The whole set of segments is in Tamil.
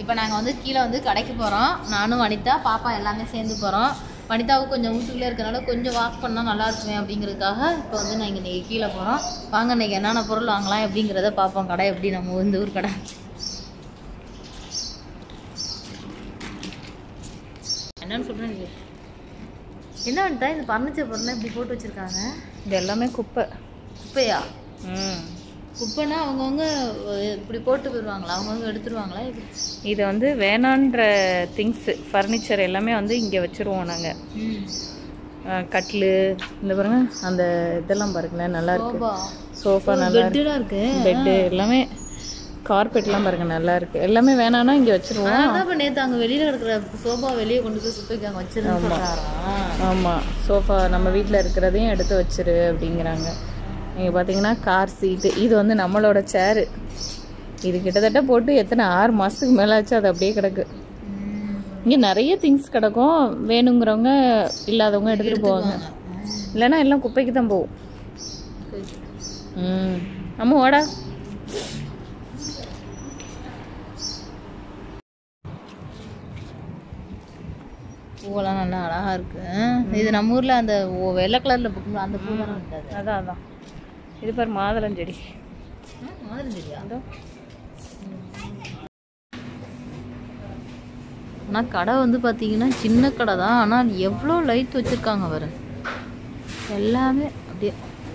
இப்போ நாங்கள் வந்து கீழே வந்து கடைக்கு போகிறோம் நானும் வனிதா பாப்பா எல்லாமே சேர்ந்து போகிறோம் வனிதாவுக்கு கொஞ்சம் வீட்டுக்குள்ளே இருக்கனால கொஞ்சம் வாக் பண்ணால் நல்லா இருக்குமே அப்படிங்கிறதுக்காக இப்போ வந்து நாங்கள் இன்றைக்கி கீழே போகிறோம் வாங்க இன்றைக்கி என்னென்ன பொருள் வாங்கலாம் எப்படிங்கிறத பார்ப்போம் கடை எப்படி நம்ம இந்த ஊர் கடை என்னன்னு சொல்கிறேன் என்ன வந்துட்டா இந்த பர்னிச்சர் பொருள்லாம் இப்படி போட்டு வச்சுருக்காங்க இது எல்லாமே குப்பை குப்பையா ம் குப்பைனா அவங்கவுங்க இப்படி போட்டு போயிடுவாங்களா அவங்கவுங்க எடுத்துருவாங்களா இப்படி இது வந்து வேணான்ற திங்ஸு ஃபர்னிச்சர் எல்லாமே வந்து இங்கே வச்சுருவோம் நாங்கள் ம் கட்லு இந்த பாருங்க அந்த இதெல்லாம் பாருங்களேன் நல்லா இருக்கு சோபா சோஃபா நல்லா இருக்கு பெட்டுலாம் இருக்கு பெட்டு எல்லாமே கார்பெட்லாம் பாருங்க நல்லா இருக்கு எல்லாமே வேணாம்னா இங்கே வச்சுருவோம் அதான் இப்போ நேற்று அங்கே வெளியில் இருக்கிற சோபா வெளியே கொண்டு போய் குப்பைக்கு அங்கே வச்சிருந்தேன் சொல்கிறாரா ஆமாம் சோஃபா நம்ம வீட்டில் இருக்கிறதையும் எடுத்து வச்சிரு அப்படிங்கிறாங்க நீங்கள் பார்த்தீங்கன்னா கார் சீட்டு இது வந்து நம்மளோட சேரு இது கிட்டத்தட்ட போட்டு எத்தனை ஆறு மாதத்துக்கு மேலே ஆச்சு அது அப்படியே கிடக்கு இங்கே நிறைய திங்ஸ் கிடக்கும் வேணுங்கிறவங்க இல்லாதவங்க எடுத்துகிட்டு போவாங்க இல்லைன்னா எல்லாம் குப்பைக்கு தான் போகும் ம் அம்மா ஓடா பூவெல்லாம் நல்லா அழகா இருக்கு இது நம்ம ஊர்ல அந்த ஓ- வெள்ளை கலர்ல பூக்கும் அந்த பூ தானே இருக்காது அதான் அதான் இது பாரு மாதுளம் செடி மாதிரி தெரியா அதோ. ஆனால் கடை வந்து பார்த்தீங்கன்னா சின்ன கடை தான் ஆனால் எவ்வளோ லைட் வச்சுருக்காங்க பாரு எல்லாமே அப்படியே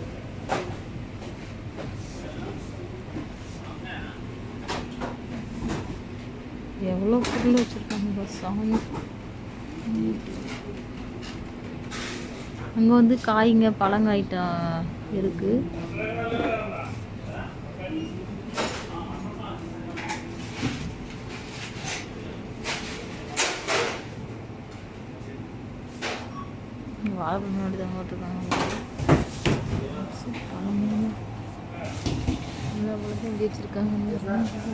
எவ்வளோ பொருள் வச்சுருக்காங்க பாரு சாமி அங்கே வந்து காய்ங்க பழங்க ஐட்டம் இருக்குது வாழைப்பழம் முன்னாடி தான் போட்டிருக்காங்க எப்படி வச்சுருக்காங்க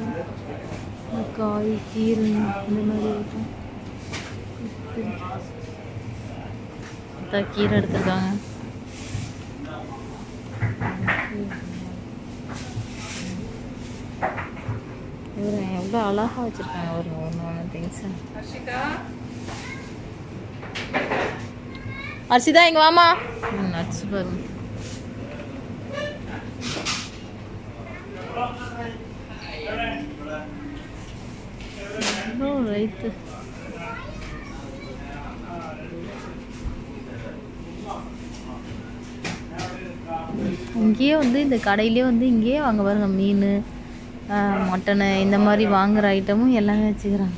காய் கீரை இந்த மாதிரி ஐட்டம் இதான் கீரை எடுத்திருக்காங்க இவரு எவ்வளோ அழகாக வச்சுருக்காங்க ஒரு ஒன்று ஒன்று திங்ஸு அர்ஷிதா இங்க வாமா நட்ஸ் பாருங்க எவ்வளோ ரைட்டு இங்கேயே வந்து இந்த கடையிலே வந்து இங்கேயே வாங்க பாருங்க மீன் மட்டனு இந்த மாதிரி வாங்குற ஐட்டமும் எல்லாமே வச்சுக்கிறாங்க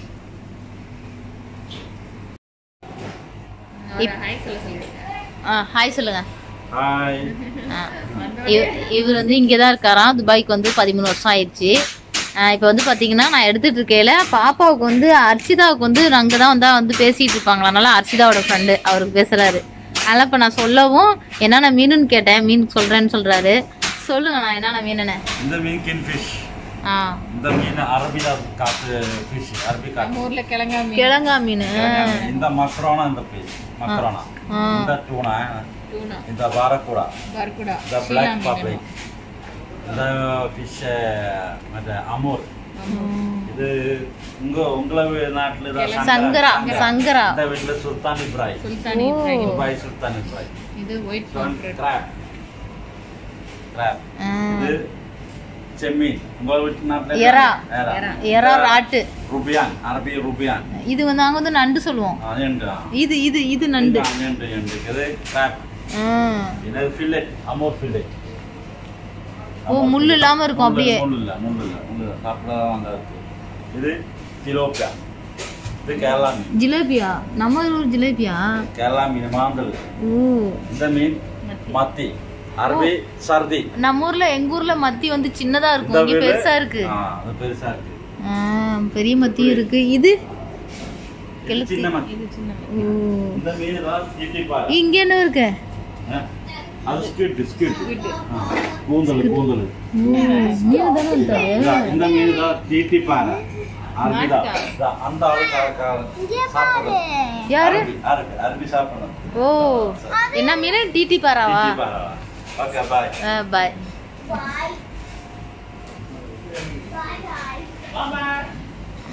ஆ ஹாய் சொல்லுங்க ஹாய் ஆ. இவ- இவர் வந்து இங்கே தான் இருக்காராம் துபாய்க்கு வந்து பதிமூணு வருஷம் ஆயிடுச்சு இப்போ வந்து பார்த்தீங்கன்னா நான் எடுத்துட்டு இருக்கையில பாப்பாவுக்கு வந்து அர்ஷிதாவுக்கு வந்து அங்கே தான் வந்தா வந்து பேசிட்டு இருப்பாங்களா அதனால அர்ஷிதாவோட ஃப்ரெண்டு அவருக்கு பேசுறாரு அதனால இப்போ நான் சொல்லவும் என்னென்ன மீனுன்னு கேட்டேன் மீன் சொல்றேன்னு சொல்றாரு சொல்லுங்க நான் என்னென்ன மீனுன்னு இந்த மீன் கின் ஃபிஷ் ஆ இந்த மீன் அரபில காத்து ஃபிஷ் அரபி காத்து ஊரில் கிழங்கா கிழங்கா மீன் இந்த மக்ரோனா இந்த ஃபிஷ் மக்ரோனா ஆ. இந்த டூனா டூனா இந்த பாரக்கூடா பர்குடா இந்த பிளாக் பப்ளிக் இந்த ஃபிஷ் மற்ற அமூர் இது உங்க உங்கள நாட்டுல தான் சங்கரா சங்கரா இந்த வீட்டுல சுல்தான் இப்ராஹிம் சுல்தானி துபாய் சுல்தான் இப்ராஹிம் இது ஒயிட் கிராப் கிராப் ஆ. இது செம்மீன் உங்க வீட்டு நாட்டுல எறா. எறா எறா ராட்டு ருபியான் அரபி ருபியான் இது வந்து நாங்கள் வந்து நண்டு சொல்லுவோம் அது ഉണ്ട് இது இது இது நண்டு ഉണ്ട് ഉണ്ട് ഇത് ക്രാബ് ஆ. ഇത് ഫില്ലറ്റ് അമോർ ഫില്ലറ്റ് ஓ முள் இல்லாம இருக்கும் அப்படியே മുള്ളില്ല മുള്ളില്ല മുള്ളില്ല സാപ്പിടാതെ വന്നത് ഇത് തിലോപ്യ ഇത് കേരള മീൻ ஜிலேபியா நம்ம ஊர் ஜிலேபியா കേരള മീൻ മാന്തൽ ஓ இந்த மீன் மத்தி அரபி சர்தி நம்ம ஊர்ல எங்க ஊர்ல மத்தி வந்து சின்னதா இருக்கும் இந்த இங்க வீடு- பெருசா இருக்கு ஆ, அது பெருசா இருக்கு ஆ, பெரிய மத்தியும் இருக்கு இது இது சின்ன மத்தி ஓ இந்த மீன் தான் தீட்டி பாரு இங்க என்ன இருக்கு ஆ, அது ஸ்கிட் ஸ்கிட் கூந்தல் கூந்தல் மீன் தானே இருக்காரு இந்த இந்த மீன் தான் தீட்டி பாரு அரபிதா இதா, அந்த ஆளு கா- கா- சாப்பிடுறது. யாரு அரபி, அரபி அரபி சாப்பிடணும் ஓ என்ன மீன் டிடி பாராவா தீட்டி பாரா ஓகே பாய் பாய்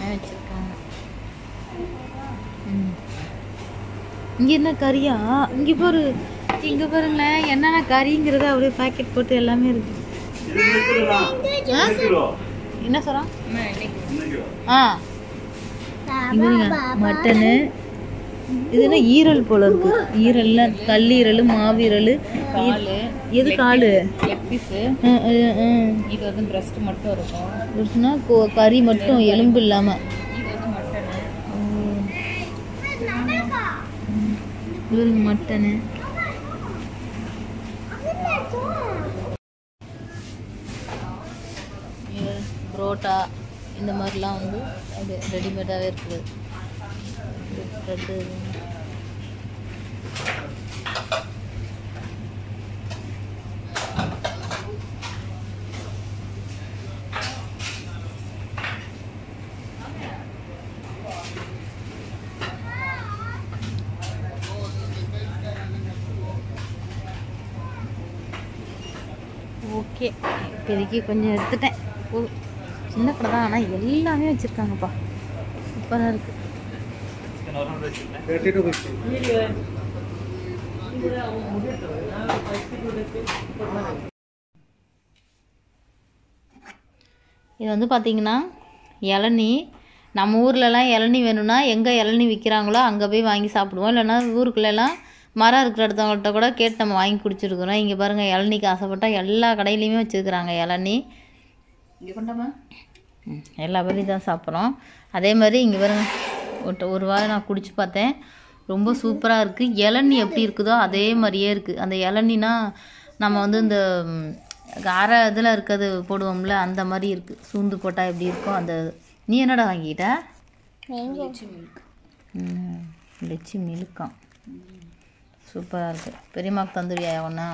எல்லாமே வச்சுருக்காங்க ம் இங்கே என்ன கறியா இங்கே பாரு இங்கே பாருங்களேன் என்னென்ன கறிங்கிறத அப்படியே பாக்கெட் போட்டு எல்லாமே இருக்கு இது இருக்குதுடா. என்ன கிலோ என்ன சொல்கிறான் என்ன கிலோ ஆ இவருங்க மட்டனு இது என்ன ஈரல் போல இருக்கு ஈரல்ல கல்லீரல் மாவீரல் காலு எது காலு லெக் பீஸு ஆ, ஆ, ஆ. இது வந்து பிரஸ்ட் மட்டும் இருக்கும் இருக்குன்னா கொ- கறி மட்டும் எலும்பு இல்லாம இது வந்து மட்டனு இவருங்க மட்டனு இது புரோட்டா இந்த மாதிரிலாம் வந்து அது ரெடிமேடாகவே இருக்குது ப்ரெட்டு ஓகே இப்போதைக்கு கொஞ்சம் எடுத்துட்டேன் போதும் சின்ன கடை தான் ஆனால் எல்லாமே வச்சுருக்காங்கப்பா சூப்பராக இருக்குது இது வந்து பார்த்தீங்கன்னா இளநீ நம்ம ஊர்லலாம் இளநீ வேணும்னா எங்கே இளநீ விற்கிறாங்களோ அங்கே போய் வாங்கி சாப்பிடுவோம் இல்லைன்னா ஊருக்குள்ளெல்லாம் மரம் இருக்கிற இடத்தவங்கள்ட்ட கூட கேட்டு நம்ம வாங்கி குடிச்சிருக்கிறோம் இங்கே பாருங்கள் இளநீக்கு ஆசைப்பட்டால் எல்லா கடையிலையுமே வச்சுருக்குறாங்க இளநீ இங்கே கொண்டாமா ம், எல்லா பேரும் தான் சாப்பிட்றோம் அதே மாதிரி இங்கே பாருங்க ஒரு ஒரு வாரம் நான் குடிச்சு பார்த்தேன் ரொம்ப சூப்பராக இருக்குது இளநீ எப்படி இருக்குதோ அதே மாதிரியே இருக்குது அந்த இளநீனா நம்ம வந்து இந்த ம், அரை இதில் இருக்கிறது போடுவோம்ல அந்த மாதிரி இருக்குது சூந்து போட்டால் எப்படி இருக்கும் அந்த நீ என்னடா வாங்கிக்கிட்ட ம், லிச்சி மில்காம் சூப்பராக இருக்குது பெரியம்மாக்கு தந்துடுவியா ஒன்றா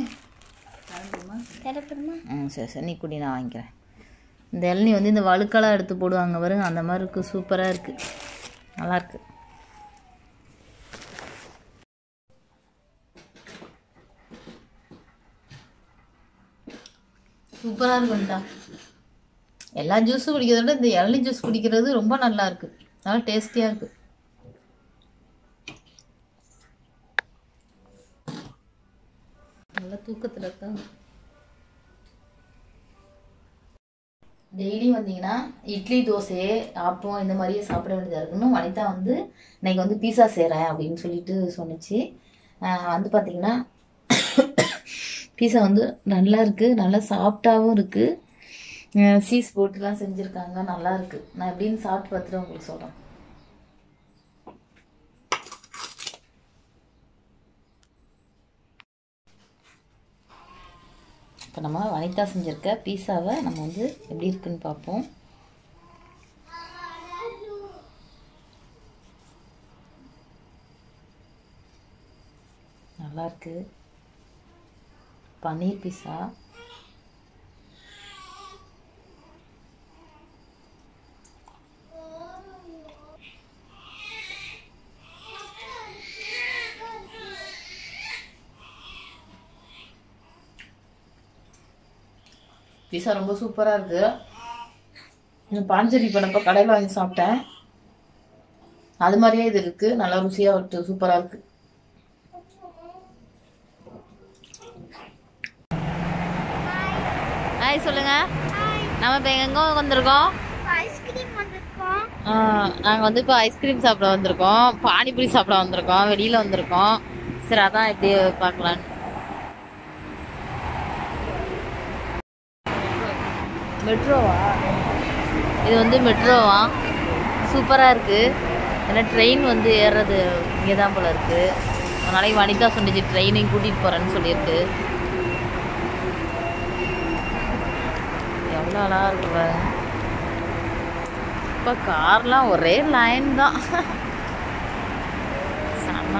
ம் சரி சரி நீ குடி நான் வாங்கிக்கிறேன் இந்த இளநீ வந்து இந்த வழுக்கெல்லாம் எடுத்து போடுவாங்க பாருங்க அந்த மாதிரி இருக்குது சூப்பராக இருக்குது நல்லாயிருக்கு சூப்பராக இருக்கும்டா எல்லா ஜூஸும் குடிக்கிறத விட இந்த இளநீ ஜூஸ் குடிக்கிறது ரொம்ப நல்லா இருக்கு நல்லா டேஸ்டியாக இருக்கு நல்ல தூக்கத்தில் இருக்காங்க டெய்லி வந்தீங்கன்னா இட்லி தோசை ஆப்பம் இந்த மாதிரியே சாப்பிட வேண்டியதாக இருக்குன்னு வனிதா வந்து இன்னைக்கு வந்து பீஸா செய்கிறேன் அப்படின்னு சொல்லிட்டு சொன்னிச்சு ஆஹ் வந்து பார்த்தீங்கன்னா பீஸா வந்து நல்லா இருக்குது நல்லா சாஃப்டாகவும் இருக்குது சீஸ் போட்டுலாம் செஞ்சுருக்காங்க நல்லா இருக்கு நான் எப்படின்னு சாப்பிட்டு பார்த்துட்டு உங்களுக்கு சொல்கிறேன் இப்போ நம்ம வனிதா செஞ்சுருக்க பீஸாவை நம்ம வந்து எப்படி இருக்குன்னு பார்ப்போம் நல்லா இருக்கு பன்னீர் பீஸா பீஸா ரொம்ப சூப்பராக இருக்கு இந்த பாஞ்சரி படப்ப கடையில் வாங்கி சாப்பிட்டேன் அது மாதிரியே இது இருக்கு நல்லா ருசியாக இருக்கு சூப்பராக இருக்கு ஹாய் சொல்லுங்க நம்ம இப்போ எங்கே வந்திருக்கோம் ஐஸ்கிரீம் வந்திருக்கோம் நாங்கள் வந்து இப்போ ஐஸ்கிரீம் சாப்பிட வந்திருக்கோம் பானிபூரி சாப்பிட வந்திருக்கோம் வெளியில் வந்திருக்கோம் சரி அதான் எப்படி பார்க்கலான்னு மெட்ரோவா இது வந்து மெட்ரோவா சூப்பராக இருக்குது ஏன்னா ட்ரெயின் வந்து ஏறுறது இங்கே தான் போல இருக்குது ஒரு நாளைக்கு வனிதா சொன்னிச்சு ட்ரெயினையும் கூட்டிகிட்டு போகிறேன்னு சொல்லியிருக்கு எவ்வளோ அழகாக இருக்கு பாருங்க இப்போ கார்லாம் ஒரே லைன் தான் செம்ம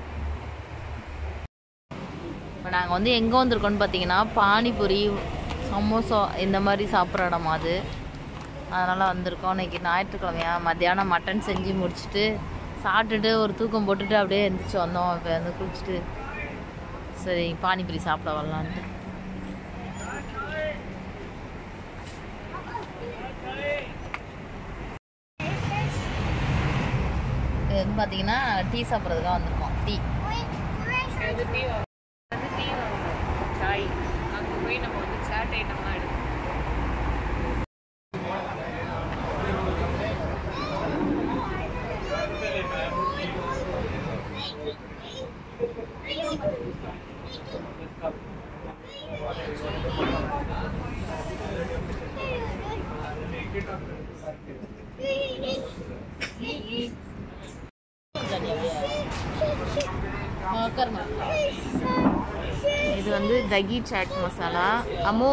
இப்போ நாங்கள் வந்து எங்கே வந்திருக்கோம்னு பார்த்தீங்கன்னா பானிபூரி சமோசா இந்த மாதிரி சாப்பிட்ற இடமா அது அதனால் வந்திருக்கோம் இன்னைக்கு ஞாயிற்றுக்கிழமையா மத்தியானம் மட்டன் செஞ்சு முடிச்சுட்டு சாப்பிட்டுட்டு ஒரு தூக்கம் போட்டுட்டு அப்படியே எந்திரிச்சு வந்தோம் இப்போ வந்து குளிச்சுட்டு சரி பானிபூரி சாப்பிட வரலான்ட்டு இது வந்து பார்த்தீங்கன்னா டீ சாப்பிட்றதுக்காக வந்திருக்கோம் டீ அது டீ வாங்க அது டீ வாங்கணும் சாய் அங்கே போய் நம்ம வந்து சாட் ஐட்டம்லாம் எடுக்கணும் இது வந்து தகி சாட் மசாலா அம்மோ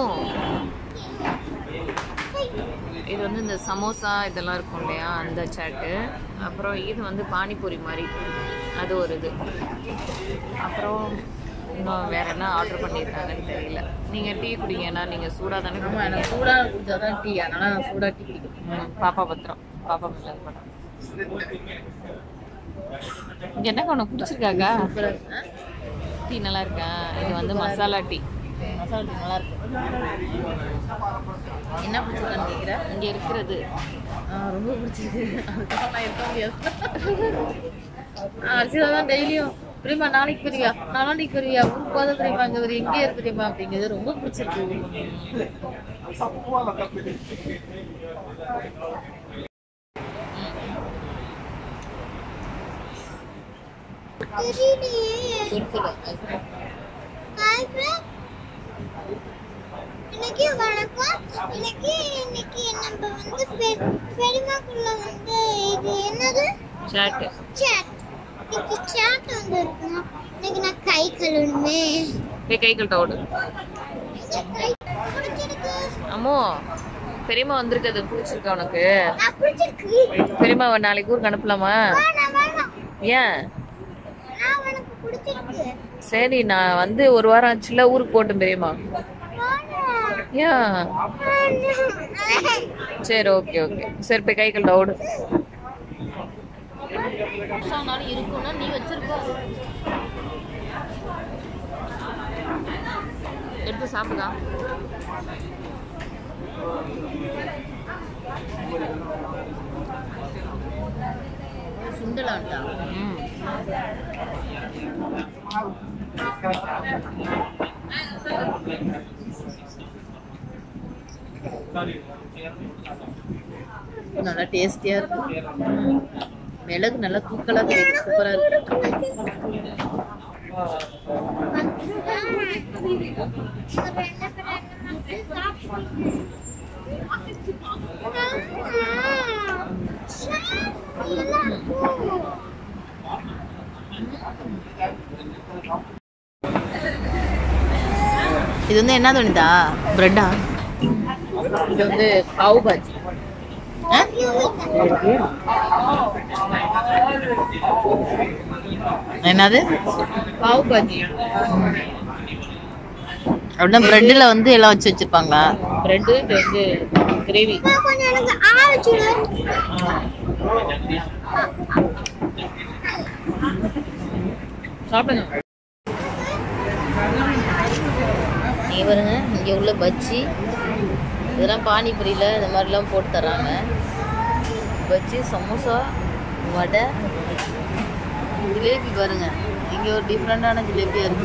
இது வந்து இந்த சமோசா இதெல்லாம் இருக்கும் இல்லையா அந்த சாட்டு அப்புறம் இது வந்து பானிபூரி மாதிரி அது ஒரு இது அப்புறம் இன்னும் வேற என்ன ஆர்டர் பண்ணியிருக்காங்கன்னு தெரியல நீங்கள் டீ குடிங்கன்னா நீங்கள் சூடாக தானே ஆமாம் எனக்கு சூடாக குடிச்சா தான் டீ அதனால் நான் சூடாக டீ குடிக்கிறேன் ம், பாப்பா பத்திரம் பாப்பா பத்திரம் படம் இங்க என்ன உனக்கு பிடிச்சிருக்காக்கா டீ நல்லா இருக்கா இது வந்து மசாலா டீ மசாலா டீ நல்லா இருக்கு என்ன பிடிச்சிருக்கான்னு கேட்குறேன் இங்க இருக்கிறது ரொம்ப பிடிச்சிருக்கு அதுக்காக நான் இருக்க முடியாது அரிசியில தான் டெய்லியும் பிரியமா நாளைக்கு பெரியா நாளான்னைக்கு பெரியா ஊருக்கு போத பெரியமா இங்க ஒரு எங்கே இருக்கு தெரியுமா அப்படிங்கிறது ரொம்ப பிடிச்சிருக்கு ஹாய் ஃப்ரெண்ட் இன்னைக்கு வணக்கம் இன்னைக்கு இன்னைக்கு நம்ம வந்து பெ- பெரியம்மாக்குள்ள வந்து இது என்னது சாட்டு சேட் இன்னைக்கு சேட் வந்து இருக்கணும் இன்னைக்கு நான் கை கழுவணுமே போய் கை கழட்ட ஓடு இந்த கை பிடிச்சிருக்கு அம்மோ பெரியம்மா வந்திருக்கிறது பிடிச்சிருக்கா உனக்கு நான் பிடிச்சிருக்கு பெரியம்மாவை நாளைக்கு ஊருக்கு அனுப்பலாமா வேணாம் வேணாம் ஏன் நான் உனக்கு பிடிச்சிருக்கு சரி நான் வந்து ஒரு வாரம் ஆச்சுல ஊருக்கு போட்டும் பெரியம்மா வேணாம் ஏன் வேணாம். சரி ஓகே ஓகே சரி போய் கை கழட்ட ஓடு வருஷம்னாலும் இருக்கும்னா நீ வச்சிருக்கோ எடுத்து சாப்பிடுதா சுண்டலான்டா ம் நல்லா டேஸ்டியா இருக்கு மிளகு நல்லா தூக்கலா தெரியுது சூப்பரா இருக்கு இது வந்து என்ன தோணுதா பிரெட்டா இது வந்து பாவு பாஜி ஆ? என்னது பாவு பாஜி அப்படின்னா பிரெட்டில் வந்து எல்லாம் வச்சு வச்சிருப்பாங்களா பிரெட்டு இது வந்து கிரேவி கொஞ்சம் எனக்கு ஆரச்சு சாப்பிடுங்க நீங்க பாருங்க இங்கே உள்ள பஜ்ஜி இதெல்லாம் பானிபூரியில் இந்த மாதிரிலாம் போட்டு தர்றாங்க பஜ்ஜி சமோசா வடை ஜிலேபி பாருங்க இங்கே ஒரு டிஃப்ரெண்டான ஜிலேபியாக இருக்கு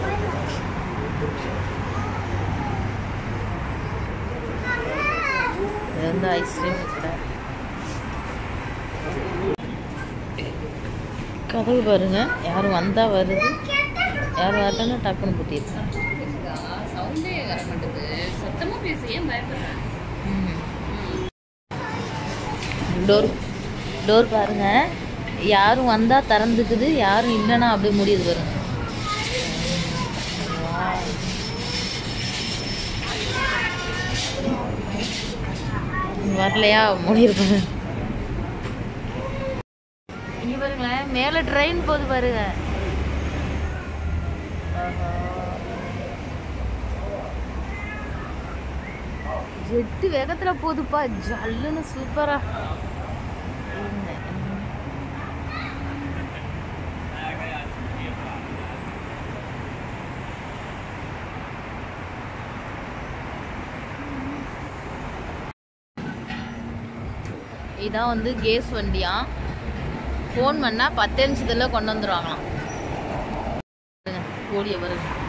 இது வந்து ஐஸ்கிரீம் கடை கதவு பாருங்க யாரும் வந்தா வருது யாரும் வரலன்னா டக்குன்னு பூட்டியிருக்காங்க சவுண்டே வர மாட்டேது சத்தமா பேசு ஏன் பயப்படுறேன் டோர் டோர் பாருங்க யாரும் வந்தா திறந்துக்குது யாரும் இல்லைன்னா அப்படியே முடியுது பாருங்க வரலையா முடியிருப்பாங்க இங்க பாருங்களேன் மேல ட்ரெயின் போகுது பாருங்க ஆஹா. ஜெட்டு வேகத்துல போகுதுப்பா ஜல்லுன்னு சூப்பரா இருங்க. இதான் வந்து கேஸ் வண்டியா ஃபோன் பண்ணால் பத்து நிமிஷத்துல கொண்டு வந்துருவாங்களாம் பாருங்க, ஓடிய வருது